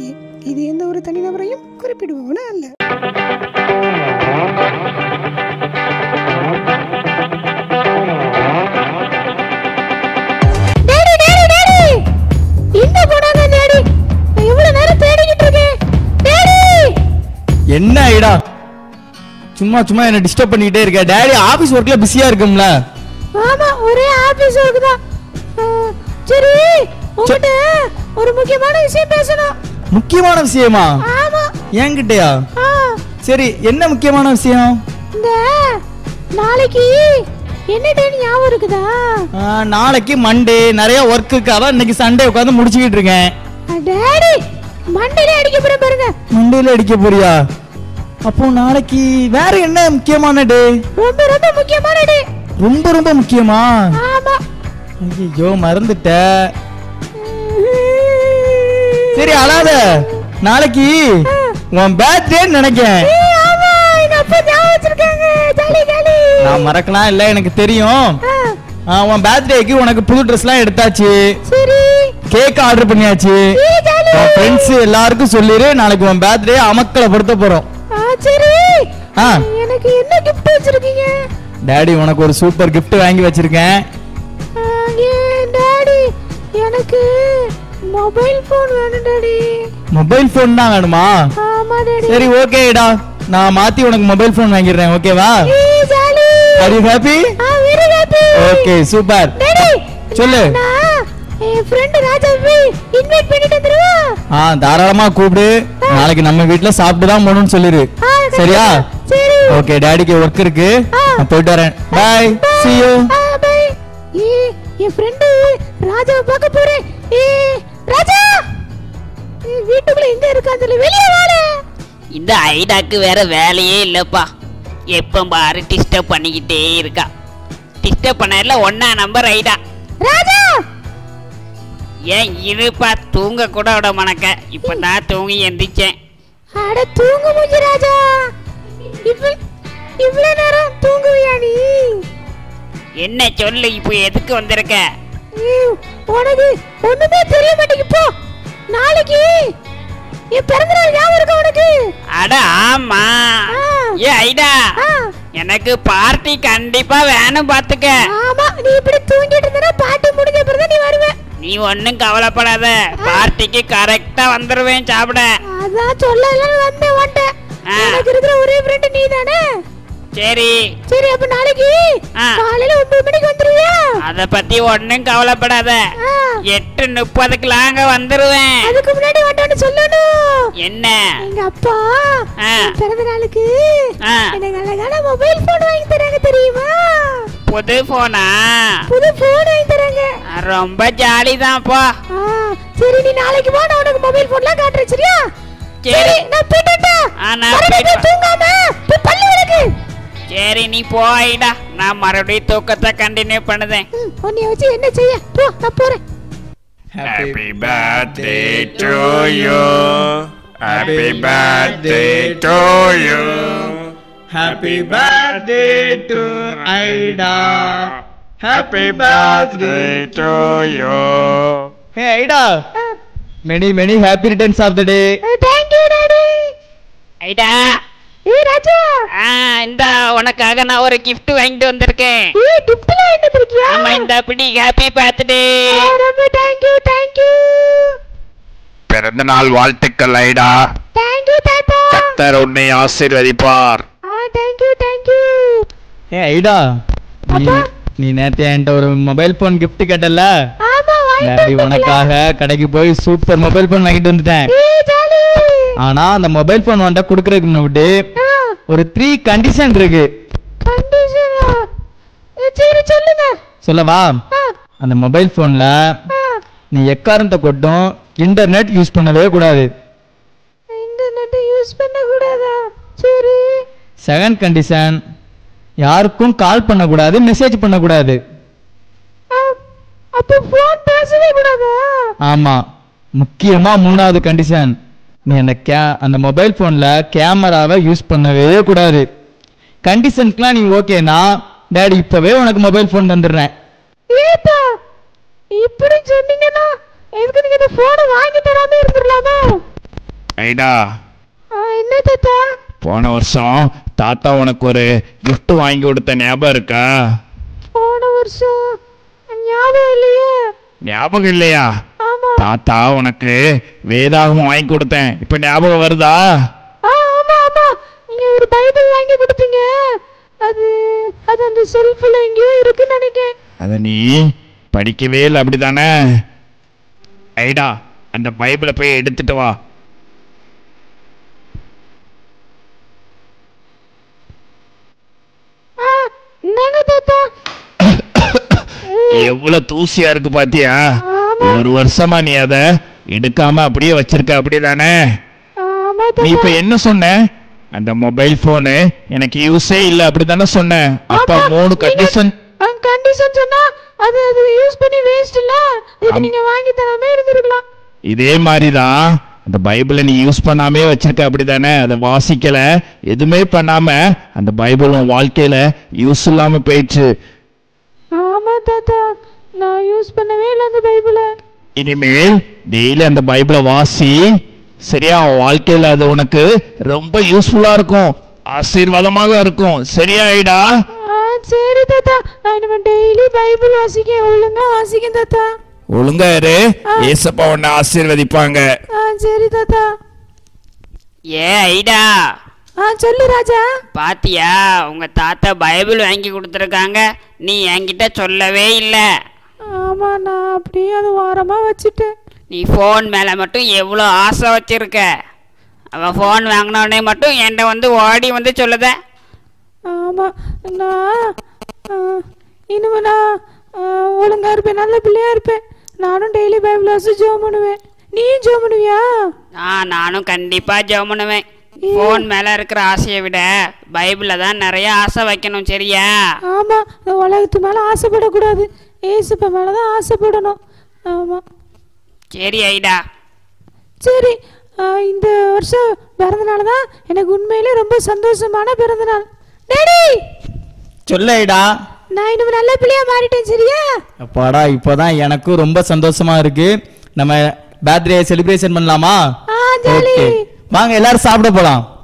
இல்லையே இது எந்த ஒரு தனிநபரையும் குறிப்பிடுபவன அல்ல டேடி டேடி டேடி இந்த போனாங்க டேடி நான் எவ்வளவு நேரம் தேடிக்கிட்டு இருக்கேன் டேடி என்ன ஐடா சும்மா சும்மா என்ன டிஸ்டர்ப் பண்ணிக்கிட்டே இருக்க டேடி ஆபீஸ் ஒர்க்ல பிஸியா இருக்கும்ல ஆமா ஒரே ஆபீஸ் ஒர்க் தான் ஆ, சரி உங்ககிட்ட ஒரு முக்கியமான விஷயம் பேசணும் முக்கியமான விஷயமா ஆமா என்கிட்டயா ஆ, சரி என்ன முக்கியமான விஷயம் இந்த நாளைக்கு என்ன டே ஞாபகம் இருக்குதா ஆ, நாளைக்கு மண்டே நிறைய ஒர்க் இருக்கு அதான் இன்னைக்கு சண்டே உட்காந்து முடிச்சுக்கிட்டு இருக்கேன் ஆ, டேடி மண்டையில அடிக்க போறேன் பாருங்க மண்டேல அடிக்க போறியா அப்போ நாளைக்கு வேற என்ன முக்கியமான டே ரொம்ப ரொம்ப முக்கியமான டே ரொம்ப ரொம்ப முக்கியமா ஆமா ஐயோ மறந்துட்ட சரி அழாத நாளைக்கு உன் பர்த்டேன்னு நினைக்கேன் ஏய், ஆமா எங்க அப்பா ஞாபகம் வச்சிருக்காங்க ஜாலி ஜாலி நான் மறக்கலாம் இல்ல எனக்கு தெரியும் ஆ, ஆ, உன் பர்த்டேக்கு உனக்கு புது ட்ரெஸ்லாம் எடுத்தாச்சு சரி கேக் ஆர்டர் பண்ணியாச்சு ஏய், ஜாலி உன் ஃப்ரெண்ட்ஸ் எல்லாருக்கும் சொல்லிரு நாளைக்கு உன் பர்த்டே அமக்களை படுத்த போறோம் ஆ சரி ஆ எனக்கு என்ன கிஃப்ட் வச்சிருக்கீங்க டாடி உனக்கு ஒரு சூப்பர் gift வாங்கி வச்சிருக்கேன் ஆ, ஏன் டாடி எனக்கு மொபைல் ஃபோன் வேணும் டாடி மொபைல் ஃபோன் தான் வேணுமா ஆமா டாடி சரி ஓகேடா நான் மாத்தி உனக்கு மொபைல் ஃபோன் வாங்கிடுறேன் ஓகேவா ஏய் ஜாலி ஆர் யூ ஹாப்பி ஆ very happy okay super daddy சொல்லு. நான் என் ஃப்ரெண்ட் ராஜா போய் இன்வைட் பண்ணிட்டு வந்துருவா ஆ தாராளமா கூப்பிடு நாளைக்கு நம்ம வீட்ல சாப்பிட்டு தான் போகணும்னு சொல்லிரு ஆ, சரியா சரி ஓகே டாடிக்கு ஒர்க் இருக்கு ஆ. நான் போயிட்டு வரேன் பாய் see you ஆ பை ஏய் என் ஃப்ரெண்ட் ராஜாவை பார்க்க போறேன் ஏய் ராஜா ஏய், வீட்டுக்குள்ள எங்க இருக்கான்னு சொல்லி வெளியே வாடா இந்த ஐடாக்கு வேற வேலையே இல்லப்பா எப்போ பாரு டிஸ்டர்ப் பண்ணிக்கிட்டே இருக்கா டிஸ்டர்ப் பண்ணல ஒன்னா நம்பர் ஐடா ராஜா ஏன் இருப்பா தூங்க கூட விட மணக்க இப்போ நான் தூங்கி எந்திரிச்சேன் அட தூங்கு மூஞ்சி ராஜா இவ்வளவு இவ்வளவு நேரம் தூங்குவியா நீ என்ன சொல்லு இப்போ எதுக்கு வந்திருக்க ஏய், உனக்கு ஒண்ணுமே தெரிய மாட்டேங்குது போ நாளைக்கு என் பிறந்தநாள் ஞாபகம் இருக்கா உனக்கு அட ஆமா ஆ. ஏ ஐடா ஆ, எனக்கு பார்ட்டி கண்டிப்பா வேணும் பாத்துக்க ஆமா நீ இப்படி தூங்கிட்டு இருந்தனா பாட்டு முடிஞ்ச பிறகு தான் நீ வருவ நீ ஒன்னும் கவலைப்படாத பார்ட்டிக்கு கரெக்டா வந்துருவேன் சாப்பிட அதான் சொல்லலன்னு வந்தேன் வந்துட்டேன் ஆ. எனக்கு இருக்கிற ஒரே ஃப்ரெண்ட் நீ தானே சரி சரி அப்ப நாளைக்கு ஆ. காலையில ஒன்பது மணிக்கு வந்துருவியா அத பத்தி ஒன்னும் கவலைப்படாத ஆ, எட்டு முப்பதுக்குலாம் அங்க வந்துருவேன் அதுக்கு முன்னாடி வந்தான்னு சொல்லணும் என்ன எங்க அப்பா ஆ. என் பிறந்த நாளுக்கு ஆ. எனக்கு அழகான மொபைல் போன் வாங்கி தராங்க தெரியுமா புது போனா புது போன் வாங்கி தராங்க ரொம்ப ஜாலி தான்ப்பா ஆ, சரி நீ நாளைக்கு வா நான் உனக்கு மொபைல் போன்லாம் காட்டுறேன் சரியா சரி. நான் போயிட்டேன்டா ஆ, நான் மறுபடியும் போயிட்டு போய் தூங்காம போய் பல்லு விளக்கு சரி நீ போயிடா நான் மறுபடியும் தூக்கத்தை கண்டினியூ பண்ணுதேன் ம், உன்னைய வச்சு என்ன செய்ய போ நான் போறேன் Happy birthday to you. Happy birthday to you. happy birthday to ஐடா Happy birthday to you. hey ஐடா many many happy returns of the day thank you daddy ஐடா ஏய் ராஜா ஆ இந்த உனக்காக நான் ஒரு gift வாங்கிட்டு வந்திருக்கேன் ஏய் கிஃப்ட்லாம் என்ன தெரியா ஆமா இந்த பிடி ஹாப்பி பர்த்டே ரொம்ப தேங்க் யூ தேங்க் யூ பிறந்த நாள் வாழ்த்துக்கள் ஐடா தேங்க் யூ தாத்தா கத்தர் உன்னை ஆசீர்வதிப்பார் ஆ தேங்க் யூ தேங்க் யூ ஏ ஐடா நீ அப்பா? நீ நேத்து என்கிட்ட ஒரு மொபைல் போன் gift கேட்டல ஆமா டாடி வாங்கிட்டு உனக்காக கடைக்கு போய் சூப்பர் மொபைல் போன் வாங்கிட்டு வந்துட்டேன் ஏய் ஜாலி ஆனா அந்த மொபைல் போன் வந்துட்ட குடுக்கறதுக்கு முன்னாடி ஆ ஒரு த்ரீ கண்டிஷன் இருக்கு கண்டிஷனா சரி சொல்லுங்க சொல்லவா ஆ அந்த மொபைல் போன்ல ஆ நீ எக்காரத்தை கொட்டும் இன்டர்நெட் யூஸ் பண்ணவே கூடாது இன்டர்நெட் யூஸ் பண்ண கூடாதா சரி செகண்ட் கண்டிஷன் யாருக்கும் கால் பண்ணக்கூடாது மெசேஜ் பண்ணக்கூடாது ஆ, அப்ப போன் பேசவே கூடாதா ஆமா முக்கியமா மூணாவது கண்டிஷன் நீ அந்த கே அந்த மொபைல் போன்ல கேமராவை யூஸ் பண்ணவே கூடாது கண்டிஷனுக்குலாம் நீ ஓகேனா டேடி இப்பவே உனக்கு மொபைல் போன் தந்துடுறேன் ஏத்தா இப்படி சொன்னீங்கன்னா எதுக்கு நீங்க இந்த போனை வாங்கி தராம இருந்துடலாமா ஐடா ஆ, என்ன தாத்தா போன வருஷம் தாத்தா உனக்கு ஒரு gift வாங்கி கொடுத்த ஞாபகம் இருக்கா போன வருஷம் ஞாபகம் இல்லையே ஞாபகம் இல்லையா ஆமா தாத்தா உனக்கு வேதாகம் வாங்கி கொடுத்தேன் இப்ப ஞாபகம் வருதா ஆ ஆமா ஆமா நீங்க ஒரு பைபிள் வாங்கி கொடுத்தீங்க அது அது அந்த செல்ஃப்ல எங்கேயோ இருக்குன்னு நினைக்கிறேன் அத நீ படிக்கவே இல்லை அப்படிதானே ஐடா அந்த பைபிளை போய் எடுத்துட்டு வா ஆ இந்தாங்க தாத்தா எவ்வளவு தூசியா இருக்கு பாத்தியா ஆமா ஒரு வருஷமா நீ அத எடுக்காம அப்படியே வச்சிருக்க அப்படிதானே ஆமா நீ இப்ப தாத்தா என்ன சொன்ன அந்த மொபைல் போனு எனக்கு யூஸே இல்ல அப்படிதானே சொன்ன அப்ப ஆமா, மூணு நீங்க- கண்டிஷன் கண்டிஷன் சொன்னா அது அது யூஸ் பண்ணி வேஸ்ட் இல்ல இதுக்கு ஆம். நீங்க வாங்கி தராம இருந்திருக்கலாம் இதே மாதிரிதான் அந்த பைபிளை நீ யூஸ் பண்ணாமே வச்சிருக்க அப்படிதானே அதை வாசிக்கல எதுவுமே பண்ணாம அந்த பைபிள் உன் வாழ்க்கையில யூஸ் இல்லாம போயிடுச்சு ஆமா தாத்தா நான் யூஸ் பண்ணவே இல்லை அந்த பைபிளை இனிமேல் டெய்லி அந்த பைபிளை வாசி சரியா உன் வாழ்க்கையில அது உனக்கு ரொம்ப யூஸ்ஃபுல்லா இருக்கும் ஆசீர்வாதமாக இருக்கும் சரியா ஐடா ஆ சரி தாத்தா நான் இனிமே டெய்லி பைபிள் வாசிக்க ஒழுங்கா வாசிக்கேன் தாத்தா ஒழுங்கா இரு ஏசப்பா உன்னை ஆசீர்வதிப்பாங்க ஆ சரி தாத்தா ஏ ஐடா ஆ சொல்லு ராஜா பாத்தியா உங்க தாத்தா பைபிள் வாங்கி கொடுத்துருக்காங்க நீ என்கிட்ட சொல்லவே இல்லை ஆமா நான் அப்படியே அது வாரமா வச்சுட்டேன் நீ ஃபோன் மேலே மட்டும் எவ்வளோ ஆசை வச்சிருக்க அவன் ஃபோன் வாங்கினோடனே மட்டும் என்கிட்ட வந்து ஓடி வந்து சொல்லுத ஆமா நான் ஆ, இனிமே நான் ஆ, ஒழுங்கா இருப்பேன் நல்ல பிள்ளையா இருப்பேன் நானும் டெய்லி பைபிள் வாசி ஜோம் பண்ணுவேன் நீயும் ஜோம் பண்ணுவியா ஆ நானும் கண்டிப்பாக ஜெபம் பண்ணுவேன் ஃபோன் மேலே இருக்கிற ஆசையை விட பைபிளில் தான் நிறைய ஆசை வைக்கணும் சரியா ஆமா இந்த உலகத்து மேல ஆசைப்படக்கூடாது ஏசுப்ப மேலதான் ஆசைப்படணும் ஆமா சரி ஐடா சரி ஆ, இந்த வருஷம் பிறந்தநாள் தான் எனக்கு உண்மையிலே ரொம்ப சந்தோஷமான பிறந்தநாள் டேடி சொல்லைடா நான் இன்னும் நல்ல பிள்ளையா மாறிட்டேன் சரியா அப்பாடா இப்போதான் எனக்கும் ரொம்ப சந்தோஷமா இருக்கு நம்ம பர்த்டே செலிப்ரேஷன் பண்ணலாமா ஆ ஜாலி Okay. வாங்க எல்லாரும் சாப்பிட போலாம்